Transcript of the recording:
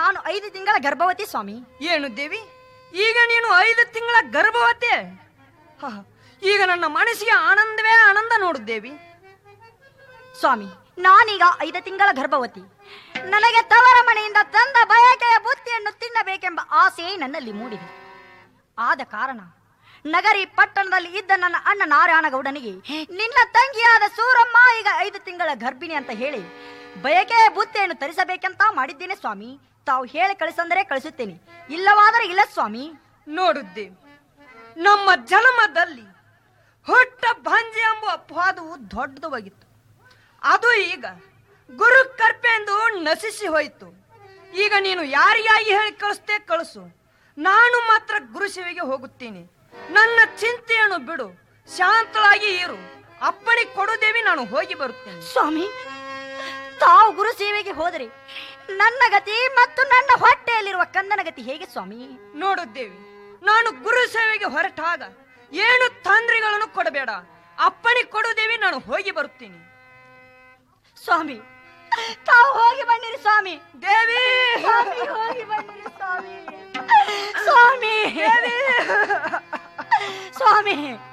ನಾನು ಐದು ತಿಂಗಳ ಗರ್ಭವತಿ ಸ್ವಾಮಿ ಏನು ದೇವಿ ಈಗ ನೀನು ಐದು ತಿಂಗಳ ಗರ್ಭವತಿ ಹ, ಈಗ ನನ್ನ ಮನಸ್ಸಿಗೆ ಆನಂದವೇ ಆನಂದ ನೋಡು ದೇವಿ ಸ್ವಾಮಿ ನಾನೀಗ ಐದು ತಿಂಗಳ ಗರ್ಭವತಿ ನನಗೆ ತವರ ಮನೆಯಿಂದ ತಂದ ಬಯಕೆಯ ಬುತ್ತಿಯನ್ನು ತಿನ್ನಬೇಕೆಂಬ ಆಸೆ ನನ್ನಲ್ಲಿ ಮೂಡಿದೆ ಆದ ಕಾರಣ ನಗರಿ ಪಟ್ಟಣದಲ್ಲಿ ಇದ್ದ ನನ್ನ ಅಣ್ಣ ನಾರಾಯಣಗೌಡನಿಗೆ ನಿನ್ನ ತಂಗಿಯಾದ ಸೂರಮ್ಮ ಈಗ ಐದು ತಿಂಗಳ ಗರ್ಭಿಣಿ ಅಂತ ಹೇಳಿ ಬಯಕೆಯ ಬುತ್ತಿಯನ್ನು ತರಿಸಬೇಕಂತ ಮಾಡಿದ್ದೇನೆ ಸ್ವಾಮಿ ತಾವು ಹೇಳಿ ಕಳಿಸಂದರೆ ಕಳಿಸುತ್ತೇನೆ ಇಲ್ಲವಾದರೆ ಇಲ್ಲ ಸ್ವಾಮಿ ನೋಡು ದೇವಿ ನಮ್ಮ ಜನ್ಮದಲ್ಲಿ ಹುಟ್ಟ ಭಂಜಿ ಎಂಬ ಅಪವಾದವು ದೊಡ್ಡದಾಗಿತ್ತು ಅದು ಈಗ ಗುರು ಕರ್ಪೆಂದು ನಶಿಸಿ ಹೋಯಿತು ಈಗ ನೀನು ಯಾರಿಗಾಗಿ ಹೇಳಿ ಕಳಿಸ್ತೇ ಕಳಿಸು ನಾನು ಮಾತ್ರ ಗುರು ಸೇವೆಗೆ ಹೋಗುತ್ತೀನಿ ನನ್ನ ಚಿಂತೆಯನ್ನು ಬಿಡು ಶಾಂತಳಾಗಿ ಇರು ಅಪ್ಪಣೆ ಕೊಡು ದೇವಿ ನಾನು ಹೋಗಿ ಬರುತ್ತೇನೆ ಸ್ವಾಮಿ ತಾವು ಗುರು ಸೇವೆಗೆ ಹೋದರೆ ನನ್ನ ಗತಿ ಮತ್ತು ನನ್ನ ಹೊಟ್ಟೆಯಲ್ಲಿರುವ ಕಂದನ ಗತಿ ಹೇಗೆ ಸ್ವಾಮಿ ನೋಡು ದೇವಿ ನಾನು ಗುರು ಸೇವೆಗೆ ಹೊರಟಾಗ ಏನು ತೊಂದರೆಗಳನ್ನು ಕೊಡಬೇಡ ಅಪ್ಪಣೆ ಕೊಡು ದೇವಿ ನಾನು ಹೋಗಿ ಬರುತ್ತೀನಿ ಸ್ವಾಮಿ ತಾವು ಹೋಗಿ ಬನ್ನಿರಿ ಸ್ವಾಮಿ ದೇವಿ ಸ್ವಾಮಿ ಹೋಗಿ ಬನ್ನಿರಿ ಸ್ವಾಮಿ ಸ್ವಾಮಿ ಸ್ವಾಮಿ